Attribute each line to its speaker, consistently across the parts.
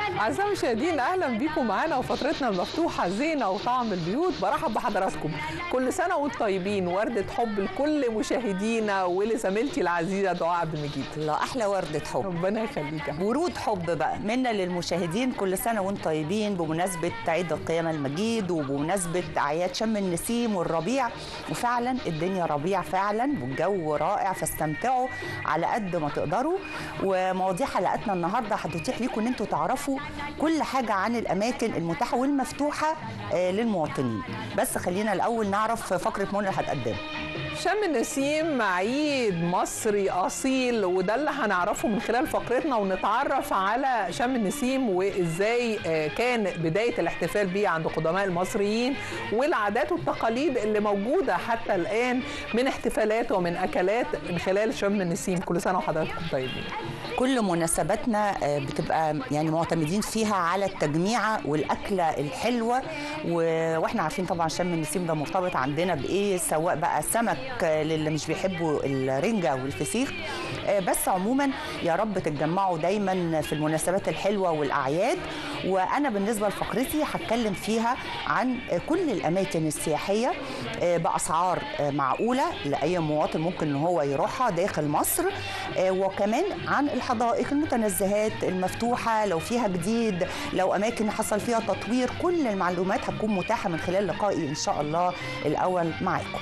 Speaker 1: أعزائي المشاهدين أهلا بيكم معانا وفترتنا المفتوحة زينة وطعم البيوت برحب بحضراتكم كل سنة وانتم طيبين وردة حب لكل مشاهدينا ولزميلتي العزيزة دعاء عبد المجيد
Speaker 2: الله احلى ورده حب
Speaker 1: ربنا يخليك يا حبيبي.
Speaker 2: ورود حب بقى منا للمشاهدين كل سنه وانتم طيبين بمناسبه عيد القيامه المجيد وبمناسبه اعياد شم النسيم والربيع وفعلا الدنيا ربيع فعلا والجو رائع فاستمتعوا على قد ما تقدروا ومواضيع حلقتنا النهارده هتتيح لكم ان انتم تعرفوا كل حاجه عن الاماكن المتاحه والمفتوحه آه، للمواطنين بس خلينا الاول نعرف فقره منى اللي هتقدمها
Speaker 1: شم النسيم عيد مصري اصيل وده اللي هنعرفه من خلال فقرتنا ونتعرف على شم النسيم وازاي آه، كان بدايه الاحتفال بيه عند قدماء المصريين والعادات والتقاليد اللي موجوده حتى الان من احتفالات ومن اكلات من خلال شم النسيم كل سنه وحضراتكم طيبين
Speaker 2: كل مناسباتنا آه، بتبقى يعني معتمدين فيها على التجميعة والأكلة الحلوة و- واحنا عارفين طبعا شم النسيم ده مرتبط عندنا بإيه سواء بقى سمك آه، للي مش بيحبوا الرنجة والفسيخ آه، بس عموما يا رب تتجمعوا دايما في المناسبات الحلوة والأعياد وأنا بالنسبة لفقرتي هتكلم فيها عن آه، كل الأماكن السياحية آه، بأسعار آه، معقولة لأي مواطن ممكن إن هو يروحها داخل مصر آه، وكمان عن الحدائق المتنزهات المفتوحة لو فيها جديد لو أماكن حصل فيها تطوير كل المعلومات هتكون متاحة من خلال لقائي إن شاء الله الأول معاكم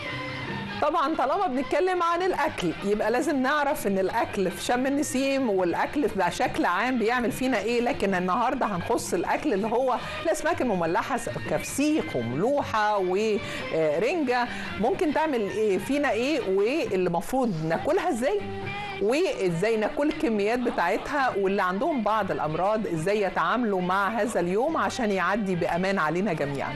Speaker 1: طبعا طالما بنتكلم عن الاكل يبقى لازم نعرف ان الاكل في شم النسيم والاكل بشكل عام بيعمل فينا ايه لكن النهارده هنخص الاكل اللي هو الاسماك المملحه س- كفسيخ وملوحه ورنجه ممكن تعمل ايه فينا ايه واللي المفروض ناكلها ازاي وازاي ناكل الكميات بتاعتها واللي عندهم بعض الامراض ازاي يتعاملوا مع هذا اليوم عشان يعدي بامان علينا جميعا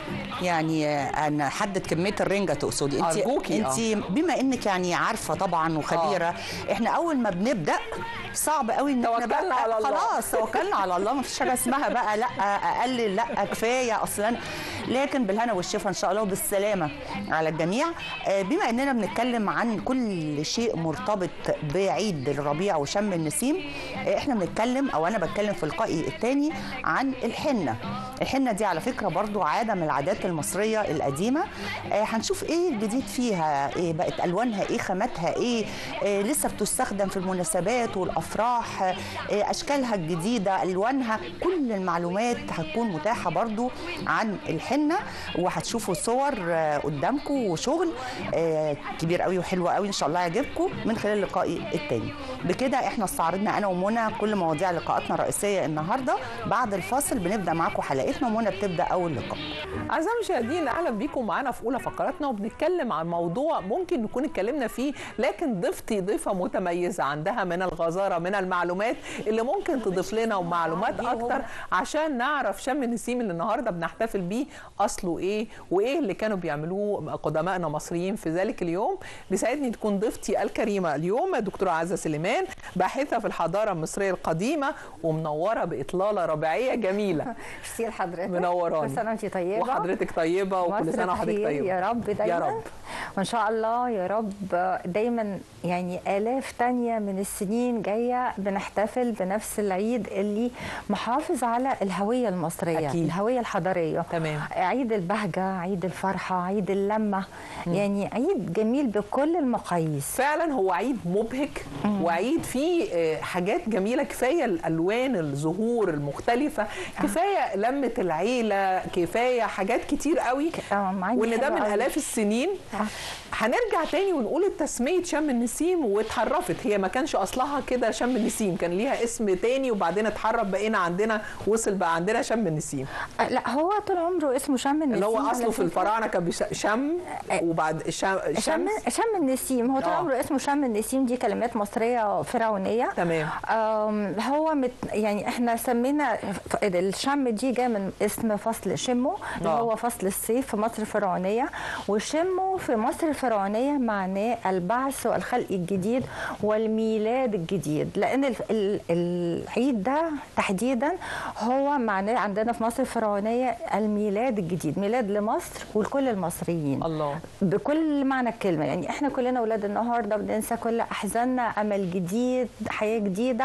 Speaker 2: يعني آه، أنا حدد كمية الرنجة تقصدي أنت
Speaker 1: أرجوكي، آه.
Speaker 2: أنت بما إنك يعني عارفة طبعا وخبيرة إحنا أول ما بنبدأ صعب قوي إن إحنا
Speaker 1: توكلنا
Speaker 2: بقى
Speaker 1: على الله.
Speaker 2: خلاص توكلنا على الله ما فيش حاجة اسمها بقى لا أقلل لا كفاية أصلا لكن بالهنا والشفا إن شاء الله وبالسلامة على الجميع آه، بما إننا بنتكلم عن كل شيء مرتبط بعيد الربيع وشم النسيم آه، إحنا بنتكلم أو أنا بتكلم في لقائي الثاني عن الحنة الحنة دي على فكرة برضو عادة من العادات المصرية القديمة آه، هنشوف ايه الجديد فيها ايه بقت الوانها ايه خاماتها ايه آه، لسه بتستخدم في المناسبات والافراح آه، اشكالها الجديدة الوانها كل المعلومات هتكون متاحة برضو عن الحنة وهتشوفوا صور آه، قدامكم وشغل آه، كبير قوي وحلو قوي ان شاء الله يعجبكم من خلال لقائي التاني بكده احنا استعرضنا انا ومنى كل مواضيع لقاءاتنا الرئيسية النهاردة بعد الفاصل بنبدأ معاكم حلقتنا ومنى بتبدأ اول لقاء
Speaker 1: أعزائي المشاهدين أهلا بيكم معانا في أولى فقراتنا وبنتكلم عن موضوع ممكن نكون اتكلمنا فيه لكن ضيفتي ضيفة متميزة عندها من الغزارة من المعلومات اللي ممكن تضيف لنا ومعلومات أكتر عشان نعرف شم النسيم اللي النهاردة بنحتفل بيه أصله إيه وإيه اللي كانوا بيعملوه قدمائنا المصريين في ذلك اليوم بيسعدني تكون ضيفتي الكريمة اليوم دكتورة عزة سليمان باحثة في الحضارة المصرية القديمة ومنورة بإطلالة ربيعية جميلة
Speaker 3: ميرسي لحضرتك
Speaker 1: منوراني.
Speaker 3: كل سنه وانت طيبه
Speaker 1: وحضرتك طيبة وكل
Speaker 3: مصر
Speaker 1: سنة وحضرتك
Speaker 3: بخير
Speaker 1: طيبة
Speaker 3: يا رب دايما
Speaker 1: يا رب
Speaker 3: وان شاء الله يا رب دايما يعني الاف تانية من السنين جايه بنحتفل بنفس العيد اللي محافظ على الهويه المصريه
Speaker 1: أكيد.
Speaker 3: الهويه الحضاريه
Speaker 1: تمام.
Speaker 3: عيد البهجه عيد الفرحه عيد اللمه يعني عيد جميل بكل المقاييس
Speaker 1: فعلا هو عيد مبهج وعيد فيه آه، حاجات جميله كفايه الالوان الزهور المختلفه كفايه لمه العيله كفايه حاجات كتير قوي
Speaker 3: آه، معاني
Speaker 1: وان ده
Speaker 3: حلوة
Speaker 1: من
Speaker 3: قوي.
Speaker 1: الاف السنين
Speaker 3: آه.
Speaker 1: هنرجع تاني ونقول التسميه شم النسيم واتحرفت هي ما كانش اصلها كده شم النسيم كان ليها اسم تاني وبعدين اتحرف بقينا عندنا وصل بقى عندنا شم النسيم
Speaker 3: آه، لا هو طول عمره اسمه شم النسيم
Speaker 1: اللي هو
Speaker 3: على
Speaker 1: اصله في
Speaker 3: فكرة.
Speaker 1: الفراعنه كان بيش- شم وبعد شم
Speaker 3: شم
Speaker 1: شمس
Speaker 3: شم النسيم هو طول
Speaker 1: آه.
Speaker 3: عمره اسمه شم النسيم دي كلمات مصريه فرعونيه
Speaker 1: تمام
Speaker 3: آم، هو مت يعني احنا سمينا ف- الشم دي جايه من اسم فصل شمو اللي
Speaker 1: آه.
Speaker 3: هو فصل الصيف في مصر الفرعونيه وشمو في مصر الفرعونيه معناه البعث والخلق الجديد والميلاد الجديد لان ال- ال- العيد ده تحديدا هو معناه عندنا في مصر الفرعونيه الميلاد الجديد ميلاد لمصر ولكل المصريين
Speaker 1: الله
Speaker 3: بكل معنى الكلمه يعني احنا كلنا اولاد النهارده بننسى كل احزاننا امل جديد حياه جديده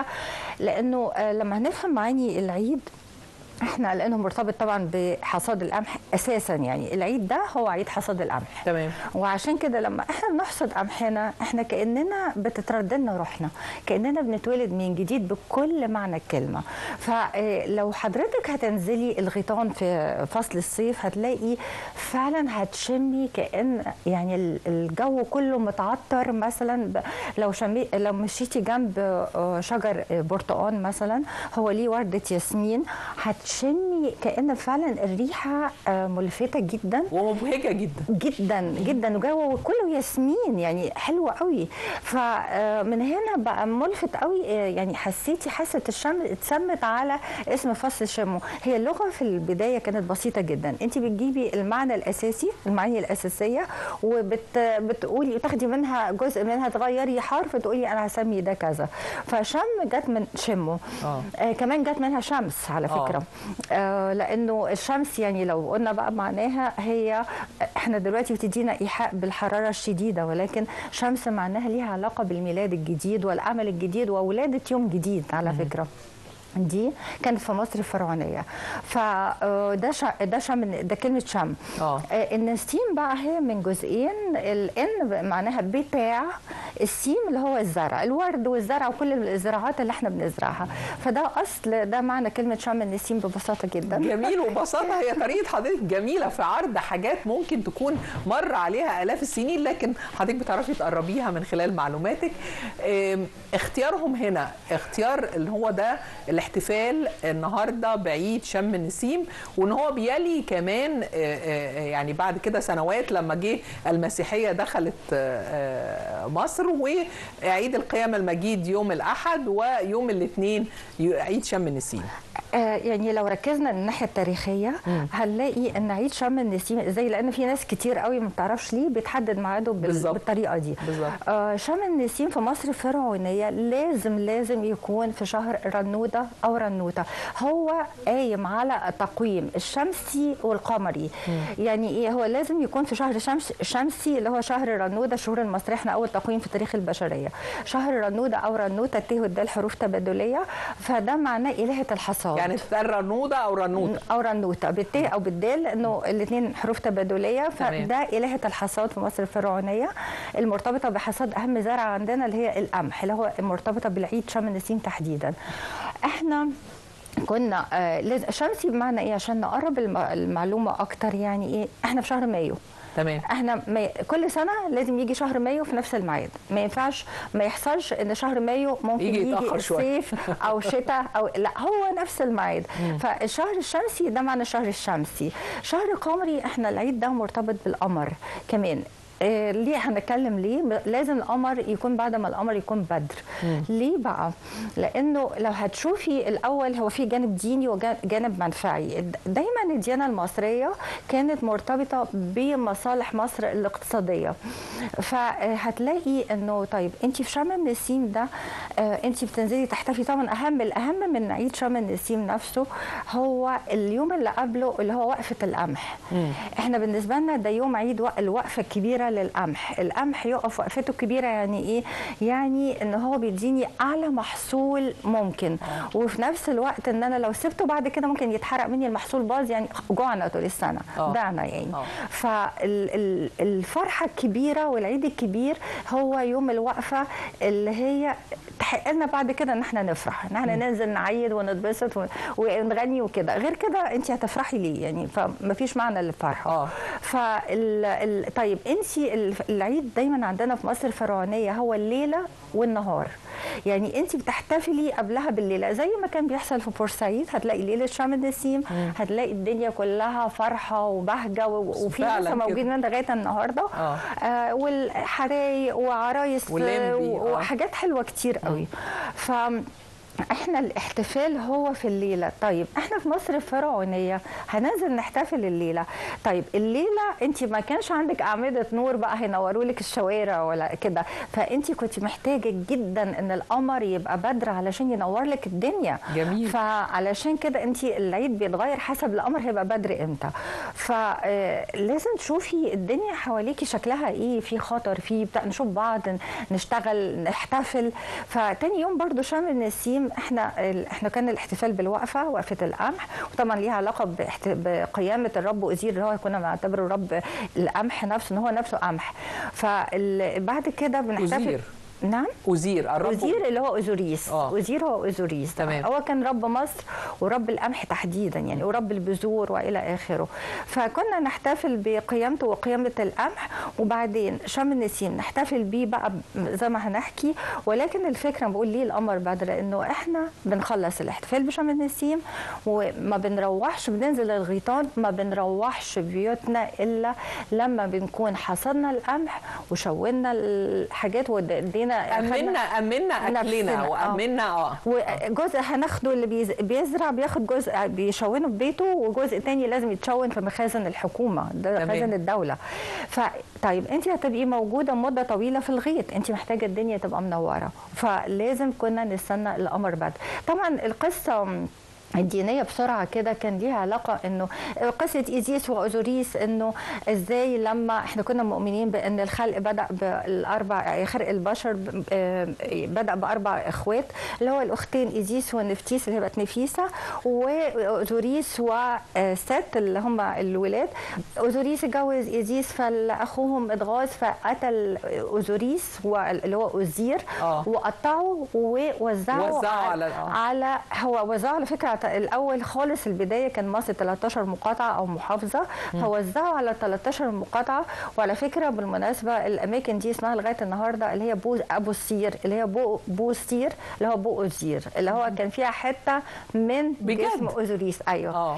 Speaker 3: لانه آه، لما هنفهم معاني العيد احنا لانه مرتبط طبعا بحصاد القمح اساسا يعني العيد ده هو عيد حصاد القمح
Speaker 1: تمام
Speaker 3: وعشان كده لما احنا بنحصد قمحنا احنا كاننا بتترد لنا روحنا كاننا بنتولد من جديد بكل معنى الكلمه فلو حضرتك هتنزلي الغيطان في فصل الصيف هتلاقي فعلا هتشمي كان يعني ال- الجو كله متعطر مثلا ب- لو شمي لو مشيتي جنب آه، شجر آه، برتقان مثلا هو ليه ورده ياسمين هتشمي كان فعلا الريحه آه، ملفته جدا
Speaker 1: ومبهجه جدا
Speaker 3: جدا جدا وجو كله ياسمين يعني حلوه قوي فمن هنا بقى ملفت قوي آه، يعني حسيتي حاسه الشم اتسمت على اسم فصل شمو هي اللغه في البدايه كانت بسيطه جدا انت بتجيبي المعنى الاساسي المعاني الاساسيه وبتقولي تاخدي منها جزء منها تغيري حرف تقولي انا هسمي ده كذا فشم جت من شمو
Speaker 1: آه.
Speaker 3: آه كمان جت منها شمس على
Speaker 1: آه.
Speaker 3: فكره آه لانه الشمس يعني لو قلنا بقى معناها هي احنا دلوقتي بتدينا ايحاء بالحراره الشديده ولكن شمس معناها ليها علاقه بالميلاد الجديد والامل الجديد وولاده يوم جديد على فكره دي كانت في مصر الفرعونيه فده شا ده شم ده كلمه شم
Speaker 1: آه.
Speaker 3: آه، النسيم بقى هي من جزئين الان معناها بتاع السيم اللي هو الزرع الورد والزرع وكل الزراعات اللي احنا بنزرعها فده اصل ده معنى كلمه شم النسيم ببساطه جدا
Speaker 1: جميل وببساطه هي طريقه حضرتك جميله في عرض حاجات ممكن تكون مر عليها الاف السنين لكن حضرتك بتعرفي تقربيها من خلال معلوماتك آم، اختيارهم هنا اختيار اللي هو ده الاحتفال النهارده بعيد شم النسيم وان هو بيلي كمان آه، آه، يعني بعد كده سنوات لما جه المسيحيه دخلت آه، آه، مصر وعيد القيامه المجيد يوم الاحد ويوم الاثنين عيد شم النسيم
Speaker 3: آه، يعني لو ركزنا من الناحيه التاريخيه هنلاقي ان عيد شم النسيم ازاي لان في ناس كتير قوي ما بتعرفش ليه بتحدد ميعاده بال-
Speaker 1: بالظبط.
Speaker 3: بالطريقه دي
Speaker 1: بالظبط.
Speaker 3: آه شم النسيم في مصر الفرعونيه لازم لازم يكون في شهر رنوده او رنوته هو قايم على التقويم الشمسي والقمري يعني ايه هو لازم يكون في شهر شمس شمسي اللي هو شهر رنوده الشهور المصريه احنا اول تقويم في تاريخ البشريه شهر رنوده او رنوته الت والدال حروف تبادليه فده معناه الهه الحصاد
Speaker 1: يعني تتقال رنوده او رنوته
Speaker 3: او رنوته بالت او بالدال لانه الاثنين حروف تبادليه
Speaker 1: تمام.
Speaker 3: فده الهه الحصاد في مصر الفرعونيه المرتبطه بحصاد اهم زرع عندنا اللي هي القمح اللي هو مرتبطه بالعيد شم النسيم تحديدا احنا كنا آه لاز- شمسي بمعنى ايه عشان نقرب الم- المعلومه اكتر يعني ايه احنا في شهر مايو
Speaker 1: تمام
Speaker 3: احنا ما كل سنه لازم يجي شهر مايو في نفس الميعاد ما ينفعش ما يحصلش ان شهر مايو ممكن
Speaker 1: يجي
Speaker 3: يجي,
Speaker 1: يتأخر شوية.
Speaker 3: الصيف او شتاء او لا هو نفس الميعاد فالشهر الشمسي ده معنى الشهر الشمسي شهر قمري احنا العيد ده مرتبط بالقمر كمان آه ليه هنتكلم ليه م- لازم القمر يكون بعد ما القمر يكون بدر ليه بقى لانه لو هتشوفي الاول هو في جانب ديني وجانب منفعي د- دايما الديانه المصريه كانت مرتبطه بمصالح مصر الاقتصاديه فهتلاقي انه طيب انت في شم النسيم ده آه، انت بتنزلي تحتفي طبعا اهم الاهم من عيد شم النسيم نفسه هو اليوم اللي قبله اللي هو وقفه القمح احنا بالنسبه لنا ده يوم عيد وق- الوقفه الكبيره للقمح القمح يقف وقفته كبيره يعني ايه يعني ان هو بيديني اعلى محصول ممكن وفي نفس الوقت ان انا لو سبته بعد كده ممكن يتحرق مني المحصول باظ يعني جوعنا طول السنه
Speaker 1: آه.
Speaker 3: ضعنا يعني
Speaker 1: آه.
Speaker 3: فالفرحه الكبيره والعيد الكبير هو يوم الوقفه اللي هي تحق لنا بعد كده ان احنا نفرح ان احنا ننزل نعيد ونتبسط ون- ونغني وكده غير كده انت هتفرحي ليه يعني فمفيش معنى للفرحه
Speaker 1: آه.
Speaker 3: فال ال... طيب انت ال- العيد دايما عندنا في مصر الفرعونيه هو الليله والنهار يعني انت بتحتفلي قبلها بالليله زي ما كان بيحصل في بورسعيد هتلاقي ليله شم النسيم هتلاقي الدنيا كلها فرحه وبهجه و- وفي
Speaker 1: فعلاً
Speaker 3: لسه
Speaker 1: كده.
Speaker 3: موجودين لغايه النهارده
Speaker 1: آه.
Speaker 3: آه والحرايق وعرايس
Speaker 1: واللمبي،
Speaker 3: و-
Speaker 1: آه.
Speaker 3: وحاجات حلوه كتير قوي ف احنا الاحتفال هو في الليله طيب احنا في مصر الفرعونيه هننزل نحتفل الليله طيب الليله انت ما كانش عندك اعمده نور بقى هينوروا لك الشوارع ولا كده فانت كنت محتاجه جدا ان القمر يبقى بدر علشان ينور لك الدنيا
Speaker 1: جميل.
Speaker 3: فعلشان كده انت العيد بيتغير حسب القمر هيبقى بدر امتى فلازم تشوفي الدنيا حواليكي شكلها ايه في خطر في بتاع نشوف بعض نشتغل نحتفل فتاني يوم برضو شم النسيم احنا احنا كان الاحتفال بالوقفه وقفه القمح وطبعا ليها علاقه باحت- بقيامه الرب وازير اللي هو كنا بنعتبره الرب القمح نفسه ان هو نفسه قمح فبعد كده بنحتفل
Speaker 1: أزير.
Speaker 3: نعم
Speaker 1: أزير الرب
Speaker 3: أزير اللي هو أوزوريس
Speaker 1: آه.
Speaker 3: أزير هو أوزوريس
Speaker 1: تمام.
Speaker 3: هو كان رب مصر ورب القمح تحديدا يعني ورب البذور وإلى آخره فكنا نحتفل بقيامته وقيامة القمح وبعدين شم النسيم نحتفل بيه بقى ب- زي ما هنحكي ولكن الفكرة بقول ليه القمر بدر لأنه إحنا بنخلص الاحتفال بشم النسيم وما بنروحش بننزل الغيطان ما بنروحش بيوتنا إلا لما بنكون حصدنا القمح وشونا الحاجات ودينا
Speaker 1: أمنا أمنا أكلنا
Speaker 3: نفسنا، آه.
Speaker 1: وأمنا اه
Speaker 3: وجزء هناخده اللي بيز- بيزرع بياخد جزء بيشونه في بيته وجزء تاني لازم يتشون في مخازن الحكومه ده
Speaker 1: تمام.
Speaker 3: مخازن الدوله ف طيب انت هتبقي موجوده مده طويله في الغيط انت محتاجه الدنيا تبقى منوره فلازم كنا نستنى القمر بدر طبعا القصه الدينيه بسرعه كده كان ليها علاقه انه قصه ايزيس واوزوريس انه ازاي لما احنا كنا مؤمنين بان الخلق بدا بالاربع خلق البشر ب- آه، بدا باربع اخوات اللي هو الاختين ايزيس ونفتيس اللي هي بقت نفيسه واوزوريس وست اللي هم الولاد اوزوريس اتجوز ايزيس فاخوهم اتغاظ فقتل اوزوريس اللي هو اوزير
Speaker 1: آه.
Speaker 3: وقطعه ووزعه
Speaker 1: وزعه على- آه.
Speaker 3: على هو وزعه على فكره الاول خالص البدايه كان مصر 13 مقاطعه او محافظه فوزعه على 13 مقاطعه وعلى فكره بالمناسبه الاماكن دي اسمها لغايه النهارده اللي هي بو ابو السير اللي هي بو بوسير اللي هو بو اوزير اللي هو كان فيها حته من
Speaker 1: بجد؟
Speaker 3: جسم اوزوريس ايوه
Speaker 1: آه.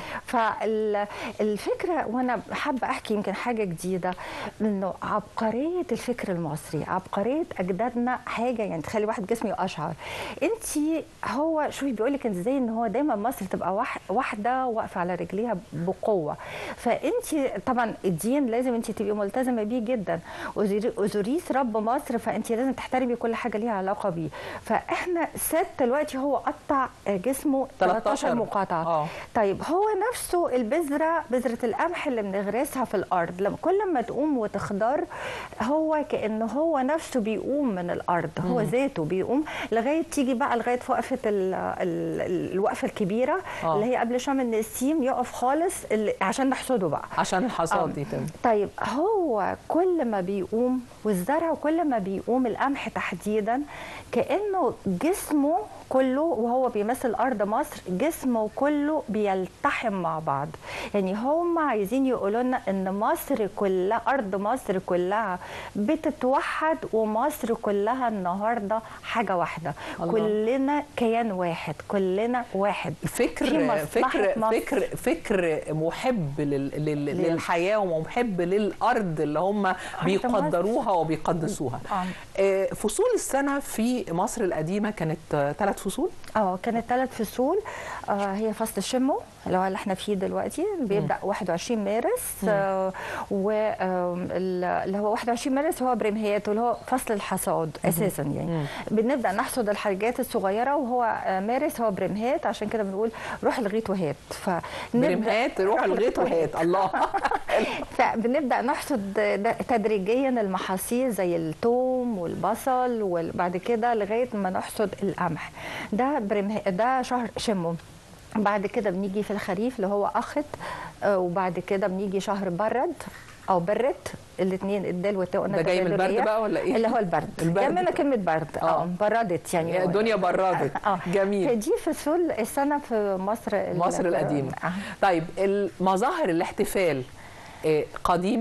Speaker 3: فالفكره وانا حابه احكي يمكن حاجه جديده انه عبقريه الفكر المصري عبقريه اجدادنا حاجه يعني تخلي واحد جسمه اشعر انت هو شوفي بيقول لك ازاي ان هو دايما مصر تبقى واح- واحده واقفه على رجليها بقوه فانت طبعا الدين لازم انت تبقي ملتزمه بيه جدا أوزير- اوزوريس رب مصر فانت لازم تحترمي كل حاجه ليها علاقه بيه فاحنا ست دلوقتي هو قطع جسمه 13
Speaker 1: 13
Speaker 3: مقاطعه
Speaker 1: آه.
Speaker 3: طيب هو نفسه البذره بذره القمح اللي بنغرسها في الارض لما كل ما تقوم وتخضر هو كانه هو نفسه بيقوم من الارض هو ذاته بيقوم لغايه تيجي بقى لغايه وقفه ال- ال- الوقفه الكبيره
Speaker 1: آه.
Speaker 3: اللي هي قبل شم النسيم يقف خالص اللي- عشان نحصده بقى
Speaker 1: عشان الحصاد
Speaker 3: آه.
Speaker 1: يتم
Speaker 3: طيب هو كل ما بيقوم والزرع كل ما بيقوم القمح تحديدا كانه جسمه كله وهو بيمثل ارض مصر جسمه كله بيلتحم مع بعض يعني هم عايزين يقولوا لنا ان مصر كلها ارض مصر كلها بتتوحد ومصر كلها النهارده حاجه واحده
Speaker 1: الله.
Speaker 3: كلنا كيان واحد كلنا واحد في
Speaker 1: فكر
Speaker 3: مصلحة
Speaker 1: فكر
Speaker 3: مصر.
Speaker 1: فكر فكر محب لل لل
Speaker 3: لل-
Speaker 1: للحياه ومحب للارض اللي هم بيقدروها وبيقدسوها
Speaker 3: آه.
Speaker 1: آه، فصول السنه في مصر القديمه كانت ثلاث فصول
Speaker 3: اه كانت ثلاث فصول آه هي فصل الشمو اللي هو اللي احنا فيه دلوقتي اللي بيبدا 21 مارس آه واللي هو 21 مارس هو برمهيات واللي هو فصل الحصاد اساسا يعني بنبدا نحصد الحاجات الصغيره وهو آه مارس هو برمهات عشان كده بنقول روح الغيط وهات فنبدا
Speaker 1: برمهات روح الغيط وهات الله
Speaker 3: فبنبدا نحصد ده تدريجيا المحاصيل زي الثوم والبصل وبعد كده لغايه ما نحصد القمح ده برمه ده شهر شمو بعد كده بنيجي في الخريف اللي هو اخت آه، وبعد كده بنيجي شهر برد او برت الاثنين الدال والتاء قلنا
Speaker 1: ده جاي من البرد
Speaker 3: تبادلية.
Speaker 1: بقى ولا إيه؟
Speaker 3: اللي هو البرد
Speaker 1: البرد.
Speaker 3: جاي منها كلمه برد
Speaker 1: آه.
Speaker 3: اه بردت يعني
Speaker 1: الدنيا بردت
Speaker 3: اه
Speaker 1: جميل
Speaker 3: فدي فصول السنه في مصر ال-
Speaker 1: مصر القديمه
Speaker 3: آه.
Speaker 1: طيب المظاهر الاحتفال آه، قديما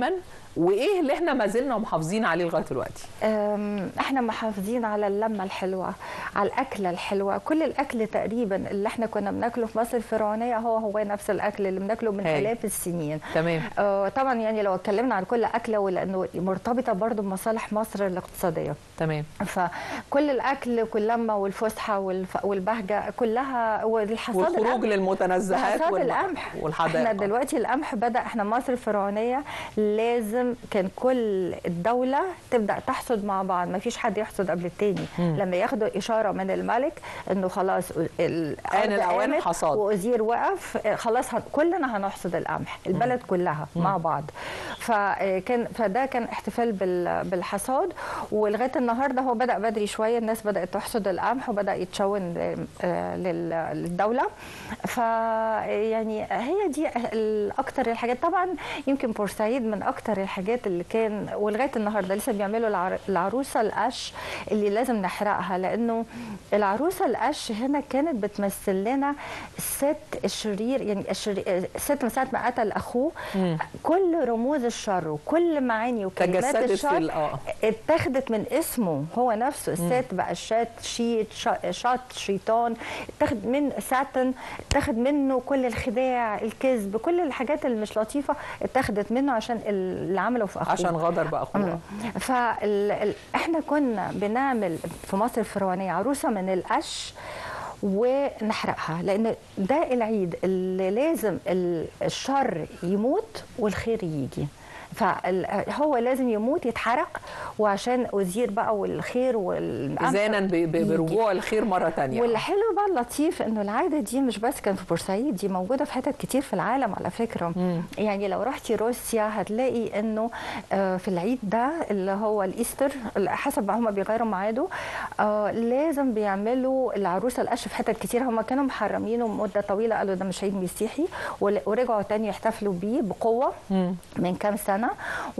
Speaker 1: وايه اللي احنا ما زلنا محافظين عليه لغايه دلوقتي
Speaker 3: أم، احنا محافظين على اللمه الحلوه على الاكله الحلوه كل الاكل تقريبا اللي احنا كنا بناكله في مصر الفرعونيه هو هو نفس الاكل اللي بناكله من
Speaker 1: هاي.
Speaker 3: الاف السنين
Speaker 1: تمام
Speaker 3: آه، طبعا يعني لو اتكلمنا عن كل اكله ولانه مرتبطه برضو بمصالح مصر الاقتصاديه
Speaker 1: تمام
Speaker 3: فكل الاكل واللمه والفسحه والف- والبهجه كلها والحصاد
Speaker 1: والخروج
Speaker 3: القمح.
Speaker 1: للمتنزهات
Speaker 3: حصاد
Speaker 1: والم-
Speaker 3: القمح
Speaker 1: والحدائق
Speaker 3: احنا دلوقتي القمح بدا احنا مصر الفرعونيه لازم كان كل الدوله تبدا تحصد مع بعض ما فيش حد يحصد قبل التاني لما ياخدوا اشاره من الملك انه خلاص الارض
Speaker 1: آن الأوان
Speaker 3: قامت
Speaker 1: حصاد.
Speaker 3: وازير وقف اه، خلاص هن- كلنا هنحصد القمح البلد كلها مع بعض فكان فده كان احتفال بال- بالحصاد ولغايه النهارده هو بدا بدري شويه الناس بدات تحصد القمح وبدا يتشون اه، لل- للدوله ف يعني هي دي الاكتر الحاجات طبعا يمكن بورسعيد من اكتر الحاجات اللي كان ولغايه النهارده لسه بيعملوا العر- العروسه القش اللي لازم نحرقها لانه العروسه القش هنا كانت بتمثل لنا الست الشرير يعني الشرير الست من ساعه ما قتل اخوه كل رموز الشر وكل معاني وكلمات
Speaker 1: تجسدت في
Speaker 3: الشر
Speaker 1: ال- اه
Speaker 3: اتاخدت من اسمه هو نفسه السات بقى شات شيت شا- شاط شيطان اتاخد من ساتن اتاخد منه كل الخداع الكذب كل الحاجات اللي مش لطيفه اتاخدت منه عشان اللي عمله في اخوه
Speaker 1: عشان غدر باخوه
Speaker 3: فاحنا كنا بنعمل في مصر الفرعونيه عروسه من القش ونحرقها لان ده العيد اللي لازم ال- الشر يموت والخير يجي فهو لازم يموت يتحرق وعشان أزير بقى والخير والقمح
Speaker 1: إذانا ب- ب-
Speaker 3: يجي.
Speaker 1: برجوع الخير مرة تانية
Speaker 3: والحلو بقى اللطيف انه العاده دي مش بس كان في بورسعيد دي موجوده في حتت كتير في العالم على فكره
Speaker 1: مم.
Speaker 3: يعني لو رحتي روسيا هتلاقي انه آه، في العيد ده اللي هو الايستر حسب ما هم بيغيروا ميعاده آه، لازم بيعملوا العروسه القش في حتت كتير هم كانوا محرمينه مده طويله قالوا ده مش عيد مسيحي ول- ورجعوا تاني يحتفلوا بيه بقوه
Speaker 1: مم.
Speaker 3: من كام سنه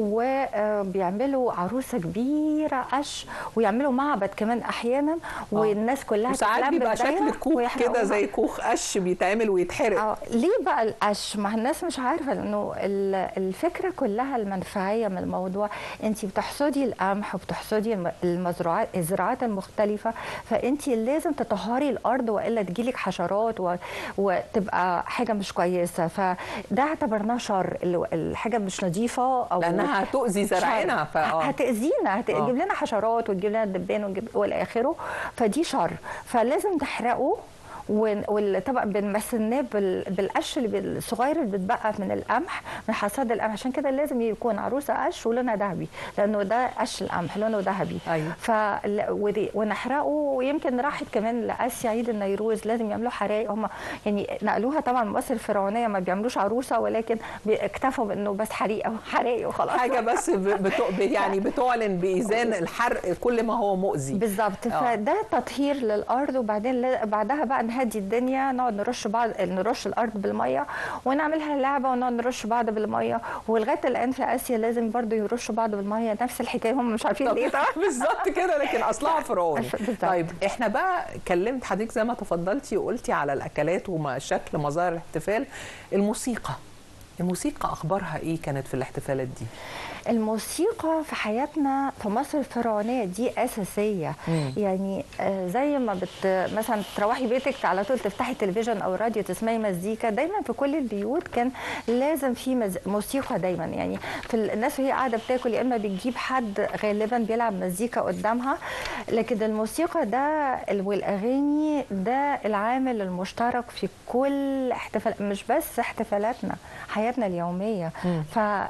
Speaker 3: وبيعملوا عروسه كبيره قش ويعملوا معبد كمان احيانا والناس كلها
Speaker 1: وساعات
Speaker 3: تتلم
Speaker 1: بيبقى
Speaker 3: بالدايرة
Speaker 1: شكل كوخ
Speaker 3: ويحرقوها.
Speaker 1: كده زي كوخ قش بيتعمل ويتحرق
Speaker 3: اه ليه بقى القش؟ ما الناس مش عارفه لانه ال- الفكره كلها المنفعيه من الموضوع انت بتحصدي القمح وبتحصدي الم- المزروعات الزراعات المختلفه فانت لازم تطهري الارض والا تجيلك حشرات و... وتبقى حاجه مش كويسه فده اعتبرناه شر ال- الحاجه مش نظيفه او
Speaker 1: لانها هتؤذي زرعنا
Speaker 3: شر.
Speaker 1: فاه
Speaker 3: هتاذينا هتجيب
Speaker 1: آه.
Speaker 3: لنا حشرات وتجيب لنا دبان وتجيب- والى اخره فدي شر فلازم نحرقه ون- والطبق بنمثلناه بال- بالقش اللي بال- الصغير اللي بيتبقى من القمح من حصاد القمح عشان كده لازم يكون عروسه قش ولونها ذهبي لانه ده قش القمح لونه ذهبي
Speaker 1: أيوة.
Speaker 3: ف ودي- ونحرقه ويمكن راحت كمان لاسيا عيد النيروز لازم يعملوا حرايق هم يعني نقلوها طبعا مصر الفرعونيه ما بيعملوش عروسه ولكن بي- اكتفوا بانه بس حريقه حرايق وخلاص
Speaker 1: حاجه بس ب- بتو... يعني بتعلن بايذان الحرق كل ما هو مؤذي
Speaker 3: بالظبط
Speaker 1: آه.
Speaker 3: فده تطهير للارض وبعدين ل- بعدها بقى نهدي الدنيا نقعد نرش بعض نرش الارض بالميه ونعملها لعبه ونقعد نرش بعض بالميه ولغايه الان في اسيا لازم برضو يرشوا بعض بالميه نفس الحكايه هم مش عارفين ليه طبعا
Speaker 1: بالظبط كده لكن اصلها فرعوني
Speaker 3: بالظبط.
Speaker 1: طيب احنا بقى كلمت حضرتك زي ما تفضلتي وقلتي على الاكلات وما شكل مظاهر الاحتفال الموسيقى الموسيقى اخبارها ايه كانت في الاحتفالات دي
Speaker 3: الموسيقى في حياتنا في مصر الفرعونيه دي اساسيه
Speaker 1: مم.
Speaker 3: يعني آه، زي ما بت مثلا تروحي بيتك على طول تفتحي التلفزيون او الراديو تسمعي مزيكا دايما في كل البيوت كان لازم في مز... موسيقى دايما يعني في ال- الناس وهي قاعده بتاكل يا اما بتجيب حد غالبا بيلعب مزيكا قدامها لكن الموسيقى ده ال- والاغاني ده العامل المشترك في كل احتفال مش بس احتفالاتنا حياتنا اليوميه
Speaker 1: مم.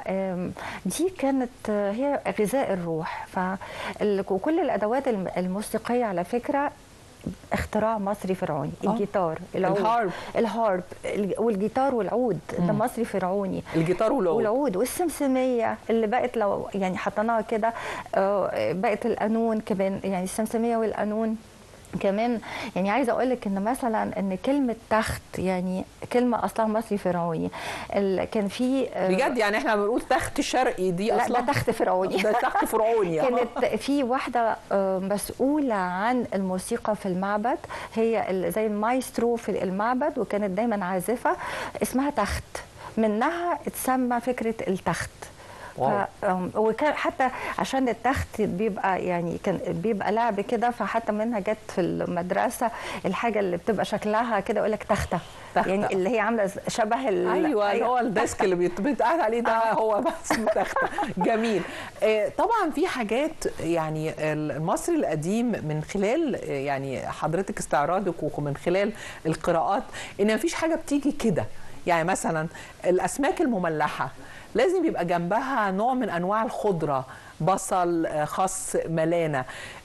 Speaker 3: فدي كانت آه، هي غذاء الروح فال- وكل الادوات الم- الموسيقيه على فكره اختراع مصري فرعوني
Speaker 1: آه.
Speaker 3: الجيتار العود
Speaker 1: الهارب.
Speaker 3: الهارب الج- والجيتار والعود ده
Speaker 1: مم.
Speaker 3: مصري فرعوني
Speaker 1: الجيتار والعود
Speaker 3: والعود والسمسميه اللي بقت لو يعني حطيناها كده آه، بقت القانون كمان يعني السمسميه والقانون كمان يعني عايزه اقول لك ان مثلا ان كلمه تخت يعني كلمه اصلها مصري فرعوني ال- كان في آه،
Speaker 1: بجد يعني احنا بنقول تخت شرقي دي
Speaker 3: لا
Speaker 1: اصلا
Speaker 3: ده تخت فرعوني
Speaker 1: ده تخت فرعوني آه.
Speaker 3: كانت في واحدة آه، مسؤولة عن الموسيقى في المعبد هي ال- زي المايسترو في المعبد وكانت دايما عازفة اسمها تخت منها اتسمى فكرة التخت
Speaker 1: واو.
Speaker 3: ف- أم، وكان حتى عشان التخت بيبقى يعني كان بيبقى لعب كده فحتى منها جت في المدرسه الحاجه اللي بتبقى شكلها كده يقول لك تخته
Speaker 1: تختة.
Speaker 3: يعني اللي هي عامله شبه ال-
Speaker 1: ايوه اللي هو الديسك اللي بيت- بيتقعد عليه ده هو بس تخته جميل آه، طبعا في حاجات يعني المصري القديم من خلال آه، يعني حضرتك استعراضك ومن خلال القراءات ان مفيش حاجه بتيجي كده يعني مثلا الاسماك المملحه لازم يبقى جنبها نوع من انواع الخضره بصل آه، خس ملانه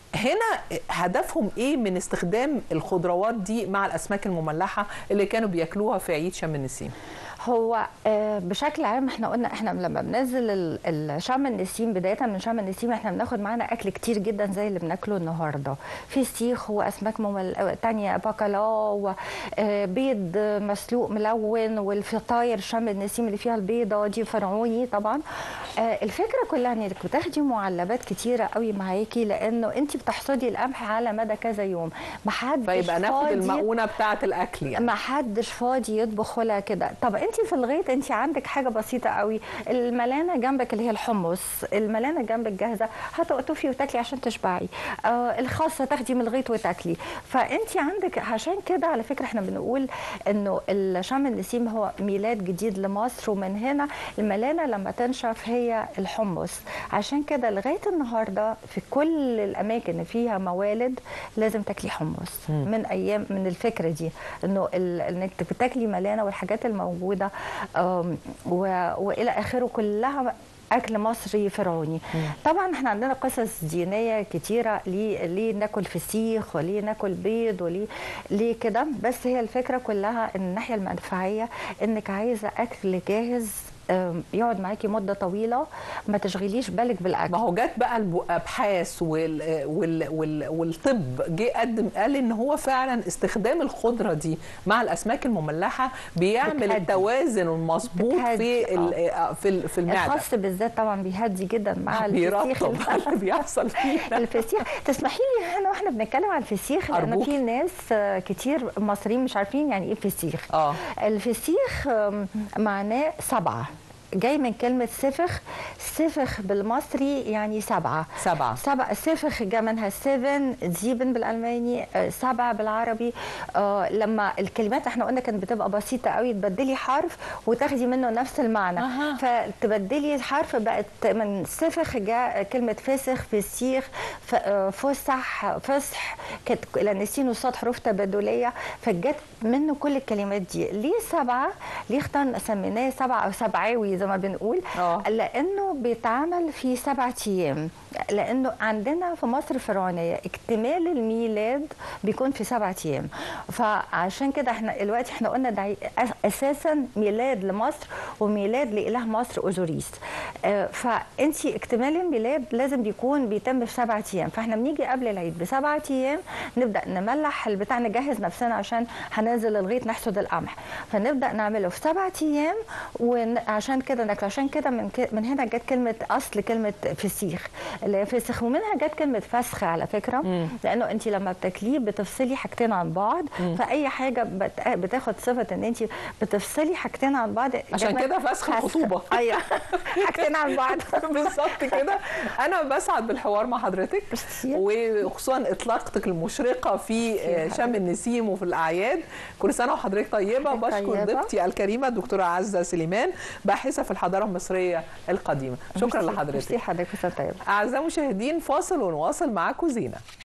Speaker 1: هنا هدفهم ايه من استخدام الخضروات دي مع الاسماك المملحه اللي كانوا بياكلوها في عيد شم النسيم
Speaker 3: هو آه، بشكل عام احنا قلنا احنا لما بننزل ال- ال- شم النسيم بدايه من شم النسيم احنا بناخد معانا اكل كتير جدا زي اللي بناكله النهارده في سيخ واسماك ممل... آه، تانية بكالاه وبيض مسلوق ملون والفطاير شم النسيم اللي فيها البيضه دي فرعوني طبعا آه، الفكره كلها انك بتاخدي معلبات كتيره قوي معاكي لانه انت بتحصدي القمح على مدى كذا يوم محدش
Speaker 1: فيبقى ناخد
Speaker 3: فاضي
Speaker 1: المؤونه بتاعه الاكل يعني
Speaker 3: ما حدش فاضي يطبخ ولا كده طب انت في الغيط انت عندك حاجه بسيطه قوي الملانه جنبك اللي هي الحمص الملانه جنبك جاهزه هتقطفي وتاكلي عشان تشبعي آه الخاصه تاخدي من الغيط وتاكلي فانت عندك عشان كده على فكره احنا بنقول انه شم النسيم هو ميلاد جديد لمصر ومن هنا الملانه لما تنشف هي الحمص عشان كده لغايه النهارده في كل الاماكن اللي فيها موالد لازم تاكلي حمص من ايام من الفكره دي انه ال- انك بتاكلي ملانه والحاجات الموجوده آم، و- والى اخره كلها اكل مصري فرعوني طبعا احنا عندنا قصص دينيه كتيره ليه ليه ناكل فسيخ وليه ناكل بيض وليه ليه كده بس هي الفكره كلها ان الناحيه المنفعيه انك عايزه اكل جاهز آم، يقعد معاكي مده طويله ما تشغليش بالك بالاكل
Speaker 1: ما هو جت بقى الابحاث وال... وال... وال... والطب جه قدم قال ان هو فعلا استخدام الخضره دي مع الاسماك المملحه بيعمل
Speaker 3: بتهدي.
Speaker 1: التوازن المظبوط في
Speaker 3: بتهدي،
Speaker 1: ال... آه، في ال- في المعده
Speaker 3: الخاص بالذات طبعا بيهدي جدا مع الفسيخ
Speaker 1: بيرطب اللي بيحصل فينا
Speaker 3: الفسيخ تسمحي لي هنا واحنا بنتكلم عن الفسيخ لان
Speaker 1: أرجوك.
Speaker 3: في ناس آه، كتير مصريين مش عارفين يعني ايه فسيخ
Speaker 1: اه
Speaker 3: الفسيخ آم، معناه سبعه جاي من كلمة سفخ سفخ بالمصري يعني سبعة
Speaker 1: سبعة.
Speaker 3: سبعة سفخ جا منها سيفن زيبن بالألماني آه، سبعة بالعربي آه لما الكلمات احنا قلنا كانت بتبقى بسيطة قوي تبدلي حرف وتاخدي منه نفس المعنى
Speaker 1: أها.
Speaker 3: فتبدلي الحرف بقت من سفخ جاء كلمة فسخ فسيخ ف- آه، فسح فسح كانت لأن السين والصاد حروف تبادلية فجت منه كل الكلمات دي ليه سبعة ليه اخترنا سميناه سبعة أو سبعاوي زي ما بنقول
Speaker 1: آه.
Speaker 3: لأنه بيتعمل في سبعة أيام لأنه عندنا في مصر الفرعونية اكتمال الميلاد بيكون في سبعة أيام فعشان كده احنا دلوقتي احنا قلنا ده أس- أساسا ميلاد لمصر وميلاد لإله مصر أوزوريس آه، فأنت اكتمال الميلاد لازم بيكون بيتم في سبعة أيام فاحنا بنيجي قبل العيد بسبعة أيام نبدأ نملح البتاع نجهز نفسنا عشان هننزل الغيط نحصد القمح فنبدأ نعمله في سبعة أيام وعشان كده ناكل عشان كده من, ك- من هنا جت كلمة أصل كلمة فسيخ اللي هي فسخ ومنها جت كلمة فسخ على فكرة لأنه أنت لما بتاكليه بتفصلي حاجتين عن بعض فأي حاجة بت- بتاخد صفة إن أنت بتفصلي حاجتين عن بعض
Speaker 1: عشان
Speaker 3: جت
Speaker 1: كده فسخ الخطوبة.
Speaker 3: أيوه حاجتين عن بعض
Speaker 1: بالظبط كده انا بسعد بالحوار مع حضرتك
Speaker 3: ميرسي.
Speaker 1: وخصوصا اطلاقتك المشرقه في آه، شم النسيم وفي الاعياد كل سنه وحضرتك طيبه
Speaker 3: حضرتك
Speaker 1: بشكر
Speaker 3: طيبة.
Speaker 1: ضيفتي الكريمه الدكتوره عزه سليمان باحثه في الحضاره المصريه القديمه شكرا
Speaker 3: ميرسي
Speaker 1: لحضرتك
Speaker 3: حضرتك وسنة طيبة
Speaker 1: اعزائي المشاهدين فاصل ونواصل معاكم زينه